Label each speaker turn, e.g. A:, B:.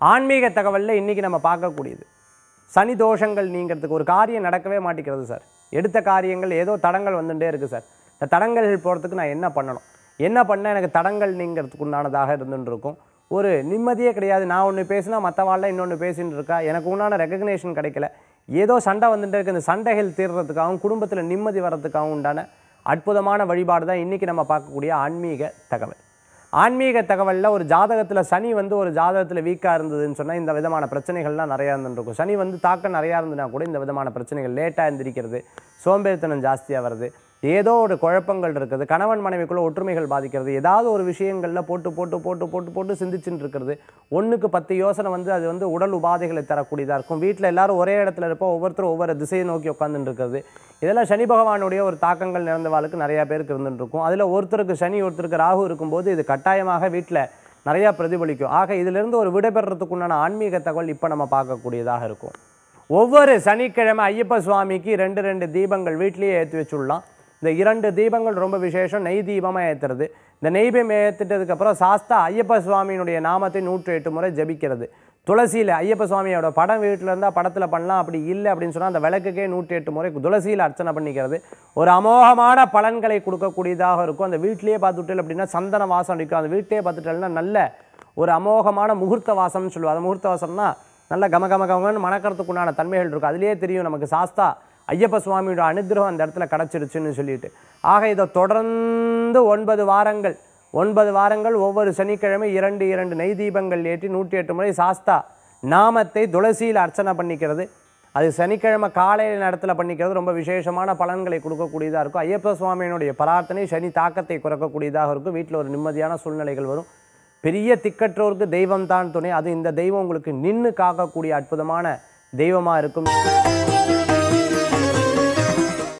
A: ஆன்மீக தகவலில் இன்றைக்கி நம்ம பார்க்கக்கூடியது சனி தோஷங்கள் நீங்கிறதுக்கு ஒரு காரியம் நடக்கவே மாட்டேங்கிறது சார் எடுத்த காரியங்கள் ஏதோ தடங்கள் வந்துட்டே இருக்குது சார் இந்த தடங்கள் போகிறதுக்கு நான் என்ன பண்ணணும் என்ன பண்ண எனக்கு தடங்கள் நீங்கிறதுக்கு உண்டானதாக இருந்துட்டு இருக்கும் ஒரு நிம்மதியே கிடையாது நான் ஒன்று பேசினா மற்றவாள்லாம் இன்னொன்று பேசின்னு இருக்கா எனக்கு உண்டான ரெகக்னேஷன் கிடைக்கல ஏதோ சண்டை வந்துட்டு இருக்கு இந்த சண்டைகள் தீர்றதுக்காகவும் குடும்பத்தில் நிம்மதி வர்றதுக்காகவும் உண்டான அற்புதமான வழிபாடு தான் இன்றைக்கி நம்ம பார்க்கக்கூடிய ஆன்மீக தகவல் ஆன்மீக தகவலில் ஒரு ஜாதகத்தில் சனி வந்து ஒரு ஜாதகத்தில் வீக்காக இருந்ததுன்னு சொன்னால் இந்த விதமான பிரச்சனைகள்லாம் நிறையா இருந்துருக்கும் சனி வந்து தாக்கம் நிறையா இருந்ததுன்னா கூட இந்த விதமான பிரச்சனைகள் லேட்டாக எந்திரிக்கிறது சோம்பேறித்தனம் ஜாஸ்தியாக வருது ஏதோ ஒரு குழப்பங்கள் இருக்குது கணவன் மனைவிக்குள்ள ஒற்றுமைகள் பாதிக்கிறது ஏதாவது ஒரு விஷயங்களில் போட்டு போட்டு போட்டு போட்டு போட்டு சிந்திச்சுட்டு இருக்கிறது ஒன்றுக்கு பத்து யோசனை வந்து அது வந்து உடல் உபாதைகளை தரக்கூடியதாக இருக்கும் வீட்டில் எல்லாரும் ஒரே இடத்துல இருப்போம் ஒவ்வொருத்தரும் ஒவ்வொரு திசையை நோக்கி உட்காந்துட்டு இருக்கிறது இதெல்லாம் சனி பகவானுடைய ஒரு தாக்கங்கள் நிறைந்தவாளுக்கு நிறையா பேருக்கு இருந்துட்டு இருக்கும் அதில் ஒருத்தருக்கு சனி ஒருத்தருக்கு ராகு இருக்கும்போது இது கட்டாயமாக வீட்டில் நிறையா பிரதிபலிக்கும் ஆக இதிலிருந்து ஒரு விடைபெறத்துக்கு உண்டான ஆன்மீக தகவல் இப்போ நம்ம பார்க்கக்கூடியதாக இருக்கும் ஒவ்வொரு சனிக்கிழமை ஐயப்ப சுவாமிக்கு ரெண்டு ரெண்டு தீபங்கள் வீட்லேயே ஏற்றி வச்சுடலாம் இந்த இரண்டு தீபங்கள் ரொம்ப விசேஷம் நெய் தீபமாக ஏற்றுறது இந்த நெய்பம் ஏற்றிட்டதுக்கப்புறம் சாஸ்தா ஐயப்ப சுவாமியினுடைய நாமத்தை நூற்றி எட்டு முறை ஜபிக்கிறது துளசியில் ஐயப்ப சுவாமியோட படம் வீட்டில் இருந்தால் படத்தில் பண்ணலாம் அப்படி இல்லை அப்படின்னு சொன்னால் அந்த விளக்குக்கே நூற்றி எட்டு முறை துளசியில் அர்ச்சனை பண்ணிக்கிறது ஒரு அமோகமான பலன்களை கொடுக்கக்கூடியதாக இருக்கும் அந்த வீட்டிலேயே பார்த்துட்டேன் அப்படின்னா சந்தன வாசம் அடிக்கும் அந்த வீட்டிலேயே பார்த்துட்டேன்னா நல்ல ஒரு அமோகமான முகூர்த்த வாசம்னு சொல்லுவாங்க அந்த முகூர்த்த வாசம்னா நல்ல கம கம கமன்னு மணக்கிறதுக்கு உண்டான தன்மைகள் இருக்கும் அதுலேயே தெரியும் நமக்கு சாஸ்தா ஐயப்ப சுவாமியோட அனுகிரகம் அந்த இடத்துல கிடச்சிருச்சுன்னு சொல்லிட்டு ஆக இதை தொடர்ந்து ஒன்பது வாரங்கள் ஒன்பது வாரங்கள் ஒவ்வொரு சனிக்கிழமை இரண்டு இரண்டு நெய் தீபங்கள் ஏற்றி நூற்றி எட்டு முறை சாஸ்தா நாமத்தை துளசியில் அர்ச்சனை பண்ணிக்கிறது அது சனிக்கிழமை காலையில் நேரத்தில் பண்ணிக்கிறது ரொம்ப விசேஷமான பலன்களை கொடுக்கக்கூடியதாக இருக்கும் ஐயப்ப சுவாமியினுடைய பிரார்த்தனை சனி தாக்கத்தை குறைக்கக்கூடியதாக இருக்கும் வீட்டில் ஒரு நிம்மதியான சூழ்நிலைகள் வரும் பெரிய திக்கற்றோருக்கு தெய்வம் தான் துணை அது இந்த தெய்வம் உங்களுக்கு நின்று காக்கக்கூடிய அற்புதமான தெய்வமாக இருக்கும்